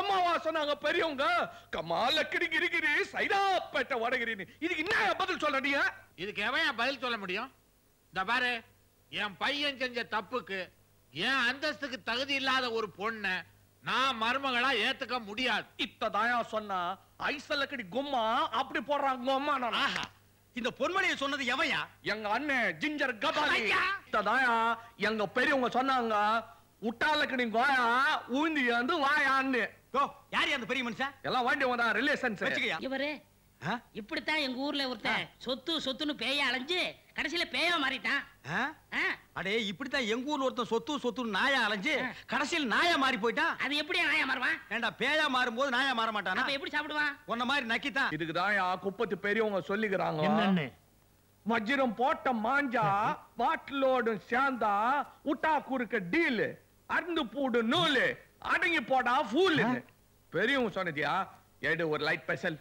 அம்மாவா சொன்னாங்க பெரியவங்க கமால கிடி கிரி கிரி சைதாப்பேட்டை வடகிரின்னு இதுக்கு என்ன பதில் சொல்ற நீங்க இதுக்கு எவன் பதில் சொல்ல முடியும் இந்த பாரு என் பையன் செஞ்ச தப்புக்கு என் அந்தஸ்துக்கு தகுதி இல்லாத ஒரு பொண்ணை நான் மருமகளா ஏத்துக்க முடியாது இத்ததாயா சொன்னா ஐசல்ல கிடி கும்மா அப்படி போடுறாங்க அம்மா நான் ஆஹா இந்த பொன்மணியை சொன்னது எவையா எங்க அண்ணன் ஜிஞ்சர் கபாலி ஐயா! இத்ததாயா எங்க பெரியவங்க சொன்னாங்க உட்டால கிடி கோயா ஊந்தி வந்து வாயான்னு ஓ யார் அந்த பெரிய மனுஷன் எல்லாம் வாண்டி வந்தா ரிலேஷன்ஸ் வச்சுக்கயா இவரு ஆ? இப்படித்தான் எங்க ஊர்ல ஒருத்தன் சொத்து சொத்துன்னு பேய அலைஞ்சு கடைசியில பேயா மாறிட்டான் ஆ? ஆ, அடே இப்படித்தான் எங்க ஊர்ல ஒருத்தன் சொத்து சொத்து நாயா அலைஞ்சு ஆ. கடைசியில் நாயா மாறி போயிட்டான் அது எப்படி நாயா மாறுவான் ஏண்டா பேயா மாறும்போது நாயா மாற மாட்டானா அப்ப எப்படி சாப்பிடுவான் உன்ன மாதிரி நக்கித்தான் இதுக்குதாயா குப்பத்து பெரியவங்க சொல்லிக்கிறாங்க என்னன்னு வஜ்ரம் போட்ட மாஞ்சா பாட்டிலோடு சேர்ந்தா உட்டா குறுக்க டீல் அருந்து பூடு நூலு அடங்கி போடா ஃபூல் பெரியவங்க சொன்னதியா எடு ஒரு லைட் ஸ்பெஷல்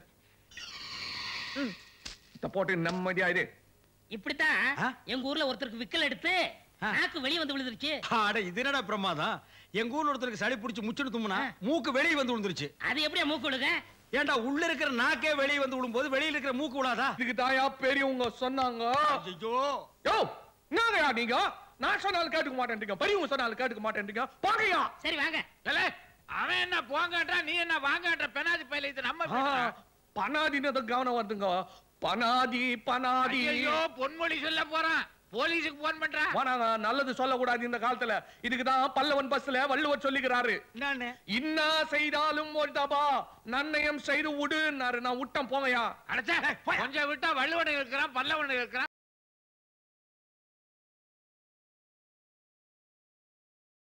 போட்டு நிம்மதியா இரு இப்படித்தான் ஆ? எங்க ஊர்ல ஒருத்தருக்கு விக்கல் எடுத்து ஆ. நாக்கு வெளிய வந்து விழுந்துருச்சு அட இது என்னடா பிரமாதம் எங்க ஊர்ல ஒருத்தருக்கு சளி பிடிச்சு முச்சுன்னு தும்முனா மூக்கு வெளியே வந்து விழுந்துருச்சு அது எப்படியா மூக்கு விழுக ஏண்டா உள்ள இருக்கிற நாக்கே வெளியே வந்து விழும்போது வெளியில இருக்கிற மூக்கு விழாதா இதுக்கு தாயா பெரியவங்க சொன்னாங்க ஐயோ யோ என்னங்கயா நீங்க நான் சொன்னாலும் கேட்டுக்க மாட்டேன்றீங்க பெரியவங்க சொன்னாலும் கேட்டுக்க மாட்டேன்றீங்க போங்கயா சரி வாங்க ஏலே, அவன் என்ன போங்கன்றான் நீ என்ன வாங்கன்ற பெனாதி பையில இது நம்ம ஆ, வீடுடா. பனாதின்னு ஏதோ கவனம் வருதுங்க பனாதி பனாதி ஐயையோ பொன்மொழி சொல்ல போறான் போலீஸுக்கு போன் பண்றா வானாங்க நல்லது சொல்லக்கூடாது இந்த காலத்துல இதுக்குதான் பல்லவன் பஸ்ல வள்ளுவர் சொல்லிக்கிறாரு என்னன்னு இன்னா செய்தாலும் ஒரு தபா நன்னயம் செய்து விடுனாரு நான் விட்டேன் போங்கயா அடைச்சா கொஞ்சம் விட்டா வள்ளுவனை இருக்கிறான் பல்லவனை இருக்கிறான்